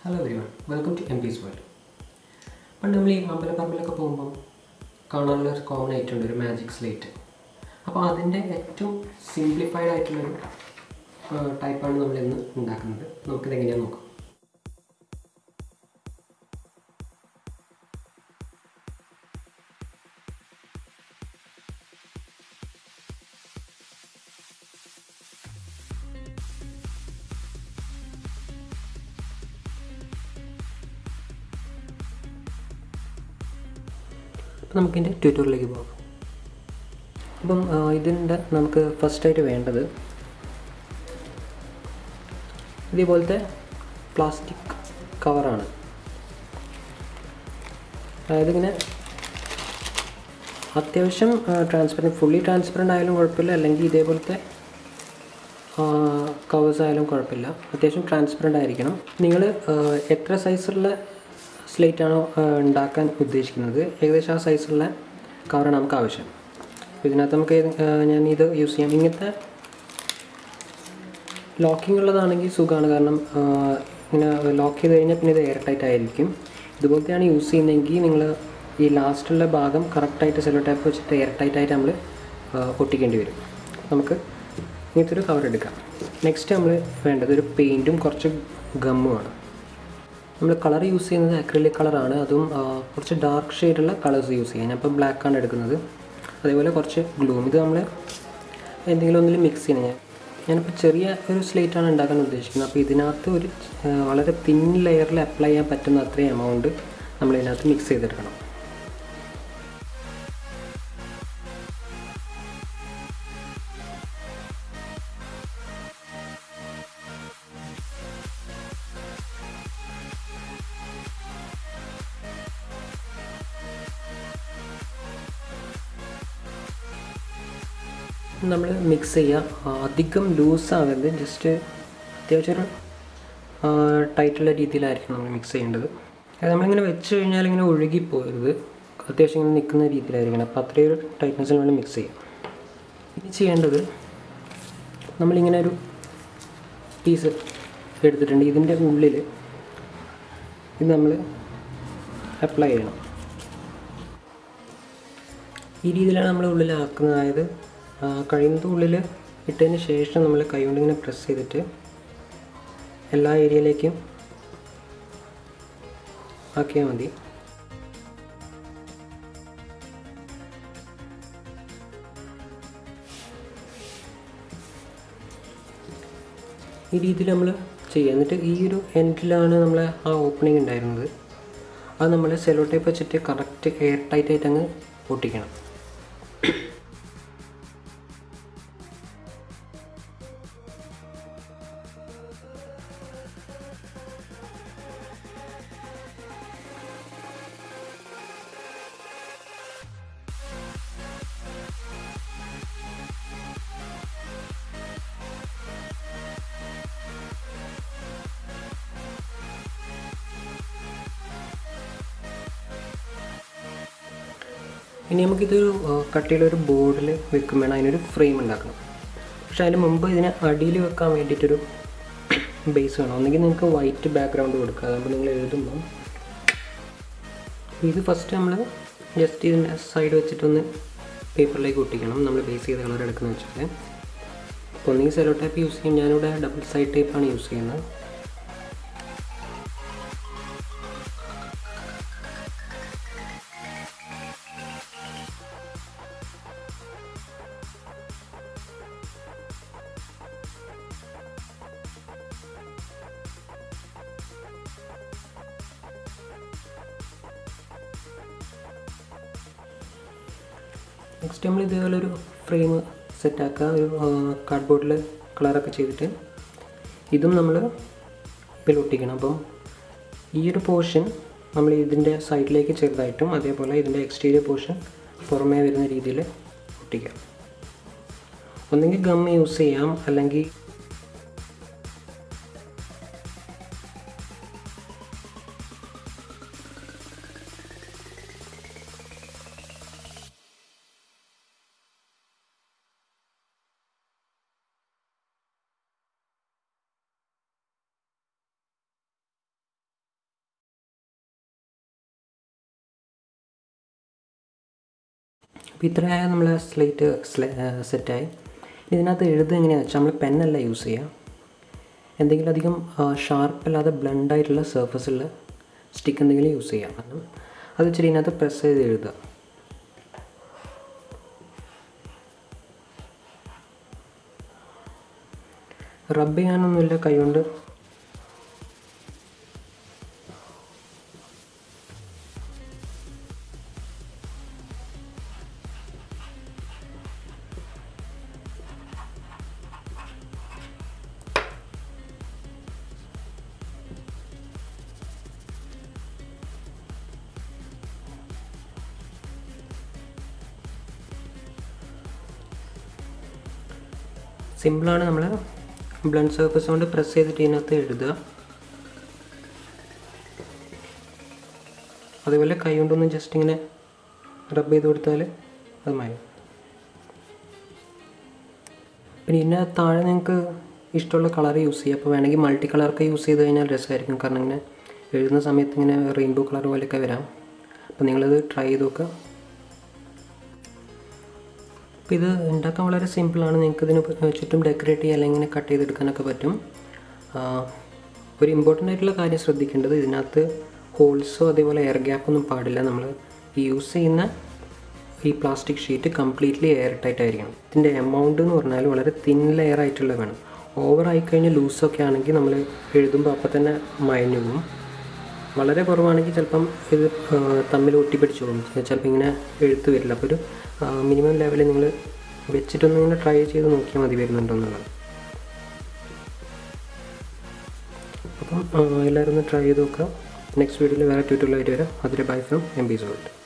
hello everyone welcome to M peace world പണ്ട് നമ്മൾ ഈ അമ്പലപ്പറമ്പിലൊക്കെ പോകുമ്പം കാണാനുള്ള ഒരു കോമൺ ആയിട്ടുണ്ട് ഒരു മാജിക് സ്ലേറ്റ് അപ്പോൾ അതിൻ്റെ ഏറ്റവും സിംപ്ലിഫൈഡ് ആയിട്ടുള്ളൊരു ടൈപ്പാണ് നമ്മൾ ഇന്ന് ഉണ്ടാക്കുന്നത് നമുക്കിത് എങ്ങനെയാണെന്ന് നോക്കാം അപ്പോൾ നമുക്കിൻ്റെ ട്യൂറ്റോറിലേക്ക് പോകാം അപ്പം ആ, ഇതിൻ്റെ നമുക്ക് ഫസ്റ്റായിട്ട് വേണ്ടത് ഇതേപോലത്തെ പ്ലാസ്റ്റിക് കവറാണ് അതായത് ഇങ്ങനെ അത്യാവശ്യം ട്രാൻസ്പെറൻറ്റ് ഫുള്ളി ട്രാൻസ്പെറൻ്റ് ആയാലും കുഴപ്പമില്ല അല്ലെങ്കിൽ ഇതേപോലത്തെ കവേഴ്സ് ആയാലും കുഴപ്പമില്ല അത്യാവശ്യം ട്രാൻസ്പെറൻ്റ് ആയിരിക്കണം നിങ്ങൾ എത്ര സൈസുള്ള സ്ലേറ്റ് ആണോ ആ, ഉണ്ടാക്കാൻ ഉദ്ദേശിക്കുന്നത് ഏകദേശം ആ സൈസുള്ള കവറാണ് നമുക്ക് ആവശ്യം അപ്പോൾ ഇതിനകത്ത് നമുക്ക് ഏത്- ആ, ഞാൻ ഇത് യൂസ് ചെയ്യാം ഇങ്ങനത്തെ ലോക്കിംഗ് ഉള്ളതാണെങ്കിൽ സുഖമാണ് കാരണം ആ, ഇങ്ങനെ ലോക്ക് ചെയ്ത് കഴിഞ്ഞാൽ പിന്നെ ഇത് എയർ ടൈറ്റ് ആയിരിക്കും ഇതുപോലത്തെയാണ് യൂസ് ചെയ്യുന്നതെങ്കിൽ നിങ്ങൾ ഈ ലാസ്റ്റുള്ള ഭാഗം കറക്റ്റായിട്ട് സെലോ ടാപ്പ് വെച്ചിട്ട് എയർ ടൈറ്റ് ആയിട്ട് നമ്മൾ ഒട്ടിക്കേണ്ടി വരും നമുക്ക് ഇങ്ങനത്തെ ഒരു കവർ എടുക്കാം നെക്സ്റ്റ് നമ്മൾ വേണ്ടത് ഒരു പെയിൻറ്റും കുറച്ച് ഗമ്മുമാണ് നമ്മൾ കളർ യൂസ് ചെയ്യുന്നത് അക്രിലിക് കളറാണ് അതും ആ, കുറച്ച് ഡാർക്ക് ഷെയ്ഡുള്ള കളേഴ്സ് യൂസ് ചെയ്യാം ഞാനിപ്പോൾ ബ്ലാക്ക് ആണ് എടുക്കുന്നത് അതേപോലെ കുറച്ച് ഗ്ലൂം ഇത് നമ്മൾ എന്തെങ്കിലും ഒന്നിൽ മിക്സ് ചെയ്യണം ഞാൻ ഞാനിപ്പോൾ ചെറിയ ഒരു സ്ലേറ്റ് ആണ് ഉണ്ടാക്കാൻ ഉദ്ദേശിക്കുന്നത് അപ്പോൾ ഇതിനകത്ത് ഒരു ആ, വളരെ തിൻ ലെയറിൽ അപ്ലൈ ചെയ്യാൻ പറ്റുന്ന അത്രയും എമൗണ്ട് നമ്മൾ ഇതിനകത്ത് മിക്സ് ചെയ്തെടുക്കണം നമ്മൾ മിക്സ് ചെയ്യുക അധികം ലൂസ് ആവരുത് ജസ്റ്റ് അത്യാവശ്യം ഒരു ടൈറ്റുള്ള രീതിയിലായിരിക്കും നമ്മൾ മിക്സ് ചെയ്യേണ്ടത് അത് നമ്മളിങ്ങനെ വെച്ച് കഴിഞ്ഞാൽ ഇങ്ങനെ ഒഴുകി പോകരുത് അത്യാവശ്യം ഇങ്ങനെ നിൽക്കുന്ന രീതിയിലായിരിക്കണം അപ്പോൾ അത്രയും ഒരു ടൈറ്റ്നസ്സിൽ വേണം മിക്സ് ചെയ്യാം ഇനി ചെയ്യേണ്ടത് നമ്മളിങ്ങനെ ഒരു പീസ് എടുത്തിട്ടുണ്ട് ഇതിൻ്റെ ഉള്ളിൽ ഇത് നമ്മൾ അപ്ലൈ ചെയ്യണം ഈ രീതിയിലാണ് നമ്മൾ ഉള്ളിലാക്കുന്നത് അതായത് ആ, കഴിയുന്നത് ഉള്ളിൽ ഇട്ടതിന് ശേഷം നമ്മൾ കൈകൊണ്ട് ഇങ്ങനെ പ്രസ് ചെയ്തിട്ട് എല്ലാ ഏരിയയിലേക്കും ആക്കിയാൽ മതി ഈ രീതിയിൽ നമ്മൾ ചെയ്യുക എന്നിട്ട് ഈ ഒരു എൻഡിലാണ് നമ്മൾ ആ ഓപ്പണിംഗ് ഉണ്ടായിരുന്നത് അത് നമ്മൾ സെലോ ടേപ്പ് വെച്ചിട്ട് കറക്റ്റ് എയർ ടൈറ്റ് ആയിട്ട് അങ്ങ് ഒട്ടിക്കണം ഇനി നമുക്കിതൊരു ആ, കട്ടിയുള്ളൊരു ബോർഡിൽ വെക്കും വേണം അതിനൊരു ഫ്രെയിം ഉണ്ടാക്കണം പക്ഷേ അതിന് മുമ്പ് ഇതിനെ അടിയിൽ വെക്കാൻ വേണ്ടിയിട്ടൊരു ബേസ് വേണം ഒന്നെങ്കിൽ നിങ്ങൾക്ക് വൈറ്റ് ബാക്ക്ഗ്രൗണ്ട് കൊടുക്കുക അതാകുമ്പോൾ നിങ്ങൾ എഴുതുമ്പം ഇത് ഫസ്റ്റ് നമ്മൾ ജസ്റ്റ് ഇതിൻ്റെ സൈഡ് വെച്ചിട്ടൊന്ന് പേപ്പറിലേക്ക് ഒട്ടിക്കണം നമ്മൾ ബേസ് ചെയ്ത കളർ എടുക്കുന്ന വെച്ചിട്ട് അപ്പോൾ ഒന്നെങ്കിൽ സെലോ ടൈപ്പ് യൂസ് ചെയ്യും ഞാനിവിടെ ഡബിൾ സൈഡ് ടൈപ്പാണ് യൂസ് ചെയ്യുന്നത് നെക്സ്റ്റ് നമ്മൾ ഇതേപോലെ ഒരു ഫ്രെയിം സെറ്റാക്കുക ഒരു കാർഡ്ബോർഡിൽ കളറൊക്കെ ചെയ്തിട്ട് ഇതും നമ്മൾ ഇതിൽ ഒട്ടിക്കണം അപ്പം ഈ ഒരു പോർഷൻ നമ്മൾ ഇതിൻ്റെ സൈഡിലേക്ക് ചെറുതായിട്ടും അതേപോലെ ഇതിൻ്റെ എക്സ്റ്റീരിയർ പോർഷൻ പുറമേ വരുന്ന രീതിയിൽ ഒട്ടിക്കാം ഒന്നെങ്കിൽ ഗം യൂസ് ചെയ്യാം അല്ലെങ്കിൽ അപ്പോൾ ഇത്രയായ നമ്മളെ സ്ലേറ്റ് സെറ്റായി ഇതിനകത്ത് എഴുതുക എങ്ങനെയാണെന്ന് വെച്ചാൽ നമ്മൾ പെന്നല്ല യൂസ് ചെയ്യുക എന്തെങ്കിലും അധികം ഷാർപ്പല്ലാതെ ബ്ലണ്ടായിട്ടുള്ള സർഫസുള്ള സ്റ്റിക്ക് എന്തെങ്കിലും യൂസ് ചെയ്യാം കാരണം അത് ഇച്ചിരി ഇതിനകത്ത് പ്രസ് ചെയ്ത് എഴുതുക റബ്ബ് ചെയ്യാനൊന്നുമില്ല കൈകൊണ്ട് സിമ്പിളാണ് നമ്മൾ ബ്ലണ്ട് സർഫസ് കൊണ്ട് പ്രസ് ചെയ്തിട്ട് ഇതിനകത്ത് എഴുതുക അതേപോലെ കൈ കൊണ്ടൊന്ന് ജസ്റ്റ് ഇങ്ങനെ റബ്ബ് ചെയ്ത് കൊടുത്താൽ അത് മതി പിന്നെ ഇതിൻ്റെ താഴെ നിങ്ങൾക്ക് ഇഷ്ടമുള്ള കളർ യൂസ് ചെയ്യാം അപ്പോൾ വേണമെങ്കിൽ മൾട്ടി കളറൊക്കെ യൂസ് ചെയ്ത് കഴിഞ്ഞാൽ രസമായിരിക്കും കാരണം ഇങ്ങനെ എഴുതുന്ന സമയത്ത് ഇങ്ങനെ റെയിൻബോ കളർ പോലെയൊക്കെ വരാം അപ്പോൾ നിങ്ങളത് ട്രൈ ചെയ്ത് നോക്കുക അപ്പോൾ ഇത് ഉണ്ടാക്കാൻ വളരെ സിമ്പിളാണ് നിങ്ങൾക്ക് ഇതിന് ചുറ്റും ഡെക്കറേറ്റ് ചെയ്യുക അല്ലെങ്കിൽ ഇങ്ങനെ കട്ട് ചെയ്തെടുക്കാനൊക്കെ പറ്റും ഒരു ഇമ്പോർട്ടൻ്റ് ആയിട്ടുള്ള കാര്യം ശ്രദ്ധിക്കേണ്ടത് ഇതിനകത്ത് ഹോൾസോ അതേപോലെ എയർ ഗ്യാപ്പൊന്നും പാടില്ല നമ്മൾ ഈ യൂസ് ചെയ്യുന്ന ഈ plastic sheet completely airtight ആയിരിക്കണം ഇതിൻ്റെ എമൗണ്ട് എന്ന് പറഞ്ഞാൽ വളരെ തിൻ ലെയർ ആയിട്ടുള്ള വേണം ഓവർ ആയിക്കഴിഞ്ഞാൽ ലൂസൊക്കെ ആണെങ്കിൽ നമ്മൾ എഴുതുമ്പോൾ അപ്പം തന്നെ മയഞ്ഞു പോകും വളരെ കുറവാണെങ്കിൽ ചിലപ്പം ഇത് തമ്മിൽ ഒട്ടിപ്പിടിച്ചോളും ചിലപ്പോൾ ഇങ്ങനെ എഴുത്ത് വരില്ല അപ്പോൾ ഒരു മിനിമം ലെവലിൽ നിങ്ങൾ വെച്ചിട്ടൊന്നും ഇങ്ങനെ ട്രൈ ചെയ്ത് നോക്കിയാൽ മതി വരുന്നുണ്ടോ എന്നുള്ളത് അപ്പം എല്ലാവരും ഒന്ന് ട്രൈ ചെയ്ത് നോക്കുക നെക്സ്റ്റ് വീഡിയോയിൽ വേറെ ട്യൂട്ടോറിയലായിട്ട് വരാം അതിൽ bye from M B salt